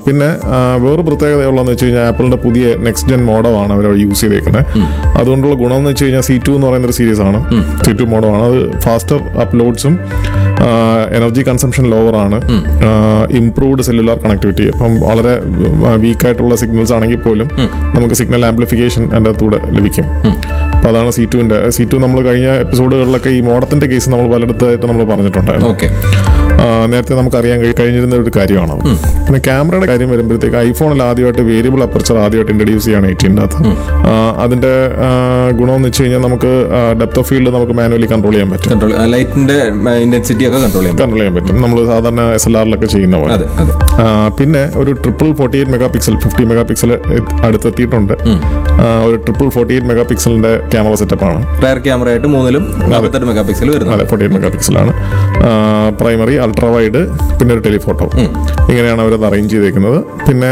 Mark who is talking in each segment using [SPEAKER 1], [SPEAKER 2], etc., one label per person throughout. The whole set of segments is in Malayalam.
[SPEAKER 1] പിന്നെ ആ, വേറെ പ്രത്യേകതയുള്ളതെന്ന് വെച്ച് കഴിഞ്ഞാൽ ആപ്പിളിന്റെ പുതിയ നെക്സ്റ്റ് ജെൻ മോഡമാണ് അവർ യൂസ് ചെയ്തേക്കുന്നത് അതുകൊണ്ടുള്ള ഗുണം എന്ന് വെച്ച് കഴിഞ്ഞാൽ സി ടു എന്ന് പറയുന്ന ഒരു സീരീസ് ആണ് സി ടു മോഡമാണ് അത് ഫാസ്റ്റർ അപ്ലോഡ്സും എനർജി കൺസംഷൻ ലോവർ ആണ് ഇംപ്രൂവ്ഡ് സെല്ലുലാർ കണക്ടിവിറ്റി അപ്പം വളരെ വീക്കായിട്ടുള്ള സിഗ്നൽസ് ആണെങ്കിൽ പോലും നമുക്ക് സിഗ്നൽ ആംപ്ലിഫിക്കേഷൻ അതിൻ്റെ അകത്തൂടെ ലഭിക്കും അപ്പോൾ അതാണ് സി ടുവിൻ്റെ സി ടു നമ്മൾ കഴിഞ്ഞ എപ്പിസോഡുകളിലൊക്കെ ഈ മോഡത്തിന്റെ കേസ് നമ്മൾ പലയിടത്തായിട്ട് നമ്മൾ പറഞ്ഞിട്ടുണ്ടായിരുന്നു
[SPEAKER 2] ഓക്കെ
[SPEAKER 1] ആ, നേരത്തെ നമുക്ക് അറിയാൻ കഴി- കഴിഞ്ഞിരുന്ന ഒരു കാര്യമാണ് പിന്നെ ക്യാമറയുടെ കാര്യം വരുമ്പോഴത്തേക്ക് ഐഫോണിൽ ആദ്യമായിട്ട് വേരിയബിൾ അപ്പർച്ചർ ആദ്യമായിട്ട് ഇൻട്രൊഡ്യൂസ് ചെയ്യാണ് എയ്റ്റീൻ്റെ അകത്ത് ആ, അതിന്റെ ആ, ഗുണമെന്ന് വെച്ച് കഴിഞ്ഞാൽ നമുക്ക് ഡെപ്ത് ഓഫ് ഫീൽഡ് നമുക്ക് മാനുവലി കൺട്രോൾ ചെയ്യാൻ പറ്റും
[SPEAKER 2] കൺട്രോൾ ലൈറ്റിന്റെ ഇന്റൻസിറ്റി ഒക്കെ കൺട്രോൾ ചെയ്യാൻ
[SPEAKER 1] കൺട്രോൾ ചെയ്യാൻ പറ്റും നമ്മൾ സാധാരണ എസ് എൽ ആറിലൊക്കെ ചെയ്യുന്ന പോലെ
[SPEAKER 2] അതെ അതെ
[SPEAKER 1] ആ, പിന്നെ ഒരു triple forty eight megapixel fifty megapixel അടുത്തെത്തിയിട്ടുണ്ട് ആ, ഒരു ട്രിപ്പിൾ ഫോർട്ടി എയ്റ്റ് മെഗാ പിക്സലിന്റെ ക്യാമറ സെറ്റപ്പ് ആണ്
[SPEAKER 2] റയർ ക്യാമറ ആയിട്ട് മൂന്നിലും നാൽപ്പത്തെട്ട് മെഗാ പിക്സൽ വരുന്നത്
[SPEAKER 1] അതെ ഫോർട്ടി എയ്റ്റ് മെഗാ പിക്സലാണ് പ്രൈമറി അൾട്രാ വൈഡ് പിന്നെ ഒരു ടെലിഫോട്ടോ ഇങ്ങനെയാണ് അവരത് അറേഞ്ച് ചെയ്തേക്കുന്നത് പിന്നെ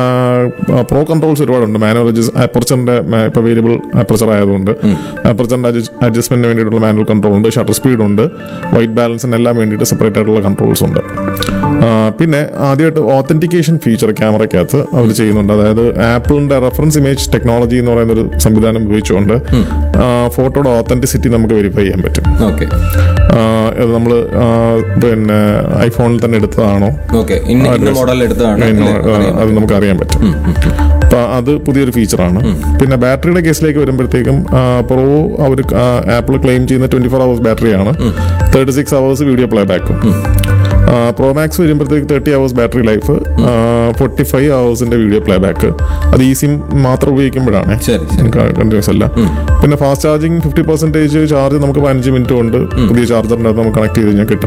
[SPEAKER 1] പ്രോ കൺട്രോൾസ് ഒരുപാടുണ്ട് മാനുവൽ അപ്പർച്ചറിന്റെ ഇപ്പൊ വേരിയബിൾ അപ്പർച്ചർ ആയതുകൊണ്ട് അപ്പർച്ചറിന്റെ അഡ്ജസ്റ്റ്മെന്റിന് വേണ്ടിയിട്ടുള്ള മാനുവൽ കൺട്രോൾ ഉണ്ട് ഷട്ടർ സ്പീഡ് ഉണ്ട് വൈറ്റ് ബാലൻസിന് എല്ലാം വേണ്ടിയിട്ട് സെപ്പറേറ്റ് ആയിട്ടുള്ള കൺട്രോൾസ് ഉണ്ട് ആ, പിന്നെ ആദ്യമായിട്ട് ഓത്തന്റിക്കേഷൻ ഫീച്ചർ ക്യാമറയ്ക്കകത്ത് അവർ ചെയ്യുന്നുണ്ട് അതായത് ആപ്പിളിന്റെ റെഫറൻസ് ഇമേജ് ടെക്നോളജി എന്ന് പറയുന്ന ഒരു സംവിധാനം ഉപയോഗിച്ചുകൊണ്ട് ഫോട്ടോയുടെ ഓത്തന്റിസിറ്റി നമുക്ക് വെരിഫൈ ചെയ്യാൻ പറ്റും
[SPEAKER 2] ഓക്കെ
[SPEAKER 1] ആഹ് ഇത് നമ്മൾ പിന്നെ ഐഫോണിൽ തന്നെ എടുത്തതാണോ
[SPEAKER 2] ഓക്കെ ഇന്ന ഇന്ന മോഡൽ എടുത്തതാണ്
[SPEAKER 1] എന്നോ,
[SPEAKER 2] അല്ലേ?
[SPEAKER 1] ആഹ് അത് നമുക്ക് അറിയാൻ പറ്റും അപ്പൊ അത് പുതിയൊരു ഫീച്ചറാണ് പിന്നെ ബാറ്ററിയുടെ കേസിലേക്ക് വരുമ്പോഴത്തേക്കും പ്രോ അവർ ആപ്പിൾ ക്ലെയിം ചെയ്യുന്ന ട്വന്റി ഫോർ അവേഴ്സ് ബാറ്ററിയാണ് തേർട്ടി സിക്സ് അവേഴ്സ് വീഡിയോ പ്ലേ ബാക്കും പ്രോ മാക്സ് വരുമ്പോഴത്തേക്ക് thirty hours battery life forty five അവേഴ്സിന്റെ വീഡിയോ പ്ലേ ബാക്ക് അത് ഈ സിം മാത്രം ഉപയോഗിക്കുമ്പോഴാണ്
[SPEAKER 2] ശരി ശരി
[SPEAKER 1] കണ്ടിന്യൂസ് അല്ല പിന്നെ fast charging fifty percentage charge നമുക്ക് പതിനഞ്ച് മിനിറ്റ് കൊണ്ട് പുതിയ ചാർജറിന്റെ അകത്ത് നമുക്ക് കണക്ട് ചെയ്ത് കഴിഞ്ഞാൽ കിട്ടും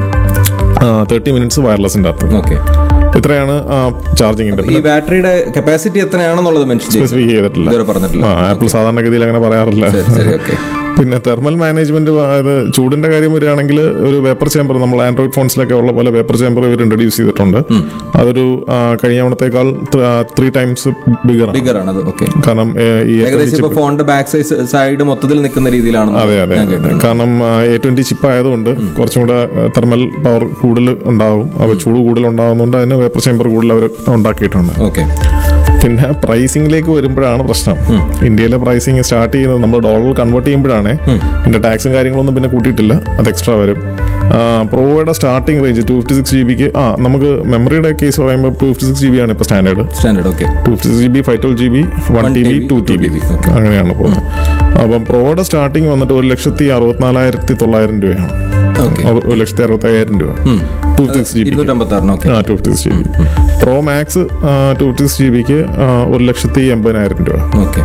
[SPEAKER 1] തേർട്ടി മിനിറ്റ്സ് വയർലെസിന്റെ അകത്ത്
[SPEAKER 2] ഓക്കെ
[SPEAKER 1] ഇത്രയാണ് ചാർജിങ്ങിന്റെ
[SPEAKER 2] ഈ ബാറ്ററിയുടെ കപ്പാസിറ്റി എത്രയാണെന്നുള്ളത് മെൻഷൻ ചെയ്തു
[SPEAKER 1] സ്പെസിഫിക് ചെയ്തിട്ടില്ല
[SPEAKER 2] ഇതുവരെ പറഞ്ഞിട്ടില്ല
[SPEAKER 1] ആ ആപ്പിൾ സാധാരണഗതിയിൽ അങ്ങനെ പറയാറില്ല
[SPEAKER 2] ശരി ശരി ഓക്കെ
[SPEAKER 1] പിന്നെ തെർമൽ മാനേജ്മെന്റ് അത് ചൂടിന്റെ കാര്യം വരികയാണെങ്കിൽ ഒരു വേപ്പർ ചേമ്പർ നമ്മൾ ആൻഡ്രോയിഡ് ഫോൺസിലൊക്കെ ഉള്ള പോലെ വേപ്പർ ചേമ്പർ ഇവർ ഇൻട്രൊഡ്യൂസ് ചെയ്തിട്ടുണ്ട് അതൊരു ആ, കഴിഞ്ഞ തവണത്തേക്കാൾ ത്രീ ടൈംസ് ബിഗർ
[SPEAKER 2] ബിഗർ ആണ് അത് ഓക്കെ
[SPEAKER 1] കാരണം ഏ, ഈ
[SPEAKER 2] ഏകദേശം ഇപ്പൊ ഫോണിന്റെ ബാക്ക് സൈസ് സൈഡ് മൊത്തത്തിൽ നിൽക്കുന്ന രീതിയിലാണ്
[SPEAKER 1] അതെ അതെ
[SPEAKER 2] ഞാൻ കേട്ടത്
[SPEAKER 1] കാരണം എ ട്വന്റി ചിപ്പ് ആയതുകൊണ്ട് കുറച്ചും കൂടെ തെർമൽ പവർ കൂടുതൽ ഉണ്ടാവും അപ്പോൾ ചൂട് കൂടുതൽ ഉണ്ടാകുന്നതുകൊണ്ട് അതിന് വേപ്പർ ചേമ്പർ കൂടുതൽ അവർ ഉണ്ടാക്കിയിട്ടുണ്ട്
[SPEAKER 2] ഓക്കെ
[SPEAKER 1] പിന്നെ പ്രൈസിംഗിലേക്ക് വരുമ്പോഴാണ് പ്രശ്നം ഇന്ത്യയിലെ പ്രൈസിങ് സ്റ്റാർട്ട് ചെയ്യുന്നത് നമ്മൾ ഡോളർ കൺവേർട്ട് ചെയ്യുമ്പോഴാണ് ഇതിന്റെ ടാക്സും കാര്യങ്ങളൊന്നും പിന്നെ കൂട്ടിയിട്ടില്ല അത് എക്സ്ട്രാ വരും പ്രോയുടെ starting range two fifty six G ബിക്ക് ആ നമുക്ക് മെമ്മറിയുടെ കേസ് പറയുമ്പോൾ two fifty six G B ആണ് ഇപ്പോൾ standard
[SPEAKER 2] standard okay
[SPEAKER 1] two fifty six G B five twelve G B one T B two T B
[SPEAKER 2] okay.
[SPEAKER 1] അങ്ങനെയാണ് പോകുന്നത് അപ്പം പ്രോയുടെ സ്റ്റാർട്ടിങ് വന്നിട്ട് ഒരു ലക്ഷത്തി അറുപത്തിനാലായിരത്തി തൊള്ളായിരം രൂപയാണ്
[SPEAKER 2] ഓക്കെ
[SPEAKER 1] ഒരു ഒരു ലക്ഷത്തി അറുപത്തയ്യായിരം രൂപ two fifty six G B
[SPEAKER 2] ഇരുന്നൂറ്റമ്പത്തി ആറിന് ഓക്കെ
[SPEAKER 1] ആ two fifty six G B pro max two fifty six G ബിക്ക് ഒരു ലക്ഷത്തി എൺപതിനായിരം രൂപ
[SPEAKER 2] ഓക്കെ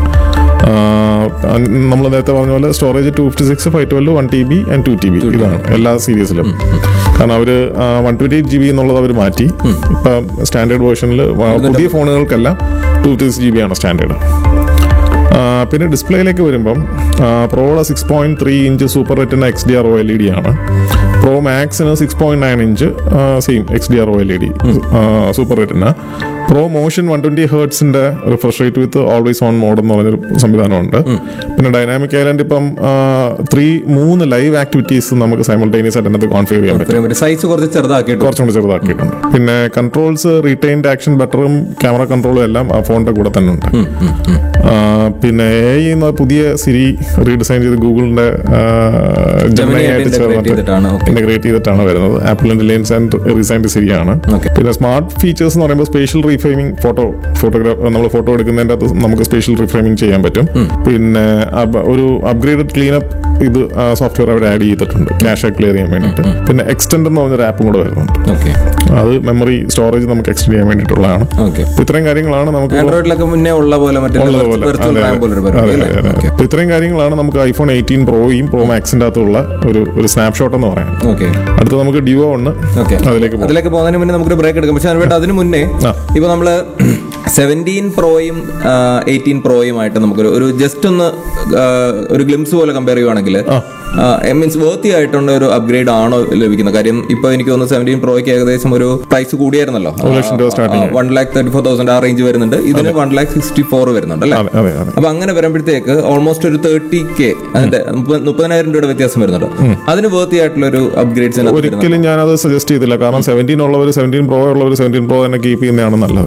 [SPEAKER 1] നമ്മൾ നേരത്തെ പറഞ്ഞ പോലെ storage two fifty six five twelve one T B and two T B ഇതാണ് എല്ലാ സീരീസിലും കാരണം അവർ one twenty eight G B എന്നുള്ളത് അവർ മാറ്റി ഇപ്പം സ്റ്റാൻഡേർഡ് വേർഷനിൽ പുതിയ ഫോണുകൾക്കെല്ലാം two fifty six G B ആണ് സ്റ്റാൻഡേർഡ് പിന്നെ ഡിസ്പ്ലേയിലേക്ക് വരുമ്പം പ്രോയുടെ six point three inch super retina X D R O L E D ആണ് പ്രോ മാക്സിന് six point nine inch same X D R O L E D super retina pro motion one twenty ഹേർട്സിന്റെ refresh rate with always on mode എന്ന് പറഞ്ഞൊരു സംവിധാനമുണ്ട് പിന്നെ ഡൈനാമിക് ഐലൻഡ് ഇപ്പം ത്രീ മൂന്ന് ലൈവ് ആക്ടിവിറ്റീസ് നമുക്ക് സൈമൾട്ടേനിയസ് ആയിട്ട് അതിനകത്ത് കോൺഫിഗർ ചെയ്യാൻ പറ്റും
[SPEAKER 2] സൈസ് കുറച്ച് ചെറുതാക്കിയിട്ട്
[SPEAKER 1] കുറച്ചും കൂടി ചെറുതാക്കിയിട്ടുണ്ട് പിന്നെ കൺട്രോൾസ് റീറ്റെയിൻഡ് ആക്ഷൻ ബട്ടറും ക്യാമറ കൺട്രോളും എല്ലാം ആ ഫോണിന്റെ കൂടെ തന്നെ ഉണ്ട് ആ, പിന്നെ എ എന്ന പുതിയ സിരി റീഡിസൈൻ ചെയ്ത് ഗൂഗിളിന്റെ
[SPEAKER 2] Gemini ആയിട്ട്
[SPEAKER 1] ആയിട്ട്
[SPEAKER 2] integrate ചെയ്തിട്ടാണ്, okay.
[SPEAKER 1] ഇന്റഗ്രേറ്റ് ചെയ്തിട്ടാണ് വരുന്നത് ആപ്പിളിന്റെ ലെൻസ് ആൻഡ് റീസൈൻഡ് സിരിയാണ്
[SPEAKER 2] Okay.
[SPEAKER 1] പിന്നെ സ്മാർട്ട് ഫീച്ചേഴ്സ് എന്ന് പറയുമ്പോൾ സ്പേഷ്യൽ റീഫ്രെയിമിംഗ് ഫോട്ടോ ഫോട്ടോഗ്രാഫ് നമ്മൾ ഫോട്ടോ എടുക്കുന്നതിന്റെ അകത്ത് നമുക്ക് സ്പേഷ്യൽ റീഫ്രെയിമിംഗ് ചെയ്യാൻ പറ്റും പിന്നെ അബ് ഒരു അപ്ഗ്രേഡഡ് ക്ലീനപ്പ് ഇത് സോഫ്റ്റ്വെയർ അവർ ആഡ് ചെയ്തിട്ടുണ്ട് ക്യാഷ് ക്ലിയർ ചെയ്യാൻ വേണ്ടിയിട്ട് പിന്നെ എക്സ്റ്റെൻഡ് എന്ന് പറഞ്ഞൊരു ആപ്പും കൂടെ വരുന്നുണ്ട്
[SPEAKER 2] ഓക്കെ
[SPEAKER 1] അത് മെമ്മറി സ്റ്റോറേജ് നമുക്ക് എക്സ്റ്റെൻഡ് ചെയ്യാൻ വേണ്ടിയിട്ടുള്ളതാണ്
[SPEAKER 2] ഓക്കെ
[SPEAKER 1] അപ്പൊ ഇത്രയും കാര്യങ്ങളാണ് നമുക്ക്
[SPEAKER 2] ആൻഡ്രോയിഡിലൊക്കെ മുന്നേ ഉള്ള പോലെ മറ്റേ
[SPEAKER 1] ഉള്ളതുപോലെ
[SPEAKER 2] വെർച്വൽ
[SPEAKER 1] അതെ,
[SPEAKER 2] റാം പോലെ ഒരു
[SPEAKER 1] അതെ,
[SPEAKER 2] പരിപാടി
[SPEAKER 1] അതെ,
[SPEAKER 2] അല്ലേ
[SPEAKER 1] അതെ.
[SPEAKER 2] ഓക്കെ
[SPEAKER 1] അപ്പൊ ഇത്രയും കാര്യങ്ങളാണ് നമുക്ക് ഐഫോൺ എയ്റ്റീൻ പ്രോയും പ്രോ മാക്സിന്റെ അകത്തുള്ള ഒരു ഒരു സ്നാപ്ഷോട്ട് എന്ന് പറയാം
[SPEAKER 2] ഓക്കെ
[SPEAKER 1] അടുത്ത നമുക്ക് ഡിവോ ഉണ്ട്
[SPEAKER 2] ഓക്കെ
[SPEAKER 1] അതിലേക്ക് പോകും
[SPEAKER 2] അതിലേക്ക് പോകുന്നതിന് മുന്നേ നമുക്കൊരു ബ്രേക്ക് എടുക്കാം പക്ഷെ അതിനുവേണ്ടി അതിന് മുന്നേ
[SPEAKER 1] ആ.
[SPEAKER 2] ഇപ്പൊ നമ്മള് സെവൻറ്റീൻ പ്രോയും എയ്റ്റീൻ പ്രോയുമായിട്ട് നമുക്കൊരു ഒരു ജസ്റ്റ് ഒന്ന് ആ, ഒരു ഗ്ലിംസ് പോലെ കമ്പയർ ചെയ്യുവാണെങ്കിൽ മീൻസ് വേർത്തി ആയിട്ടുള്ള ഒരു അപ്ഗ്രേഡ് ആണോ ലഭിക്കുന്നത് കാര്യം ഇപ്പൊ എനിക്ക് തോന്നുന്നു സെവൻറ്റീൻ പ്രോയ്ക്ക് ഏകദേശം ഒരു പ്രൈസ് കൂടിയായിരുന്നല്ലോ
[SPEAKER 1] ലക്ഷം രൂപ starting.
[SPEAKER 2] One lakh thirty four thousand ആ റേഞ്ച് വരുന്നുണ്ട് ഇതിന് വൺ ലാക്ക് സിക്സ്റ്റി ഫോർ വരുന്നുണ്ട് അല്ലേ
[SPEAKER 1] അതെ അതെ അതെ
[SPEAKER 2] അപ്പൊ അങ്ങനെ വരുമ്പോഴത്തേക്ക് ഓൾമോസ്റ്റ് ഒരു തേർട്ടി കെ അതിന്റെ മുപ്പ- മുപ്പതിനായിരം രൂപയുടെ വ്യത്യാസം വരുന്നുണ്ട് അതിന് വേർത്തി ആയിട്ടുള്ള ഒരു അപ്ഗ്രേഡ്സ്
[SPEAKER 1] ഒരിക്കലും ഞാനത് സജസ്റ്റ് ചെയ്തില്ല കാരണം സെവൻറ്റീൻ ഉള്ളവർ സെവൻറ്റീൻ പ്രോ ഉള്ളവർ സെവൻറ്റീൻ പ്രോ തന്നെ കീപ്പ് ചെയ്യുന്നതാണ് നല്ലത്